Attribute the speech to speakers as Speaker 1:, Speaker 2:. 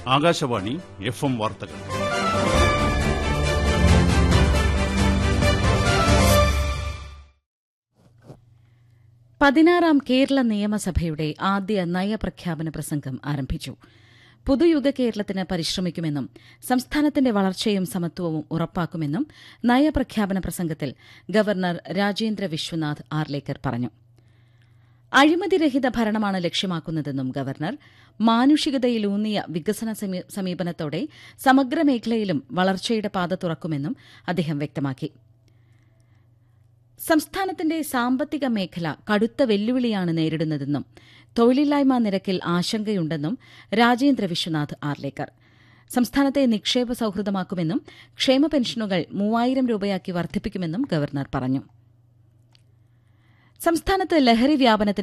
Speaker 1: Akashvani F M വാർത്തകൾ
Speaker 2: പതിനാറാം കേരള നിയമസഭയുടെ ആദ്യ നയപ്രഖ്യാപന പ്രസംഗം ആരംഭിച്ചു പുതുയുഗ കേരളത്തിന് പരിശ്രമിക്കുമെന്നും സംസ്ഥാനത്തിന്റെ വളർച്ചയും സമത്വവും ഉറപ്പാക്കുമെന്നും നയപ്രഖ്യാപന പ്രസംഗത്തിൽ ഗവർണർ രാജേന്ദ്ര വിശ്വനാഥ് ആർലേക്കർ പറഞ്ഞു അഴിമതിരഹിത ഭരണമാണ് ലക്ഷ്യമാക്കുന്നതെന്നും ഗവർണർ മാനുഷികതയിലൂന്നിയ വികസന സമീ- സമീപനത്തോടെ സമഗ്ര മേഖലയിലും വളർച്ചയുടെ പാത തുറക്കുമെന്നും അദ്ദേഹം വ്യക്തമാക്കി സംസ്ഥാനത്തിന്റെ സാമ്പത്തിക മേഖല കടുത്ത വെല്ലുവിളിയാണ് നേരിടുന്നതെന്നും തൊഴിലില്ലായ്മ നിരക്കിൽ ആശങ്കയുണ്ടെന്നും രാജേന്ദ്ര വിശ്വനാഥ് ആർലേക്കർ സംസ്ഥാനത്തെ നിക്ഷേപ സൌഹൃദമാക്കുമെന്നും ക്ഷേമ പെൻഷനുകൾ മൂവായിരം രൂപയാക്കി വർദ്ധിപ്പിക്കുമെന്നും ഗവർണർ പറഞ്ഞു സംസ്ഥാനത്ത് ലഹരി വ്യാപനത്തിന്